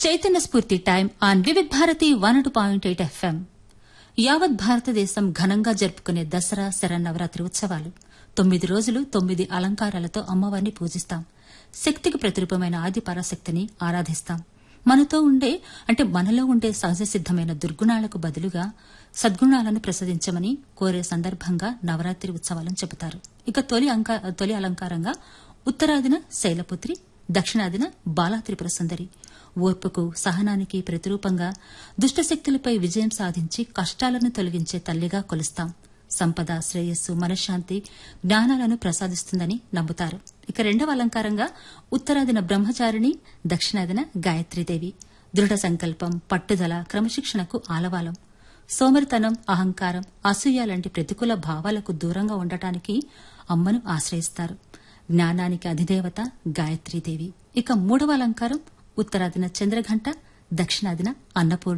చైతన్య స్ఫూర్తి time on Vividh Bharati one two point eight FM యావత్ భారతదేశం ఘనంగా జరుపుకునే దసరా శరన్నవరాత్రి ఉత్సవాలు తొమ్మిది రోజులు తొమ్మిది అలంకారాలతో అమ్మవారిని పూజిస్తాం శక్తికి ప్రతిరూపమైన ఆది పరాశక్తిని ఆరాధిస్తాం మనతో ఉండే అంటే మనలో ఉండే సహజ సిద్దమైన దుర్గుణాలకు బదులుగా సద్గుణాలను ప్రసాదించమని కోరే సందర్భంగా నవరాత్రి ఉత్సవాలను చెబుతారు ఇక తొలి అంక తొలి అలంకారంగా ఉత్తరాదిన శైలపుత్రి దక్షిణాదిన బాలా త్రిపుర సుందరి ఓర్పుకు సహనానికి ప్రతిరూపంగా దుష్టశక్తులపై విజయం సాధించి కష్టాలను తొలగించే తల్లిగా కొలుస్తాం సంపద శ్రేయస్సు మనశ్శాంతి జ్ఞానాలను ప్రసాదిస్తుందని నమ్ముతారు ఇక రెండవ అలంకారంగా ఉత్తరాదిన బ్రహ్మచారిణి దక్షిణాదిన గాయత్రీదేవి దృఢ సంకల్పం పట్టుదల క్రమశిక్షణకు ఆలవాలం సోమరితనం అహంకారం అసూయ లాంటి ప్రతికూల భావాలకు దూరంగా ఉండటానికి అమ్మను ఆశ్రయిస్తారు జ్ఞానానికి అధిదేవత గాయత్రీదేవి ఇక మూడవ అలంకారం ఉత్తరాదిన చంద్రఘంట దక్షిణాదిన అన్నపూర్ణ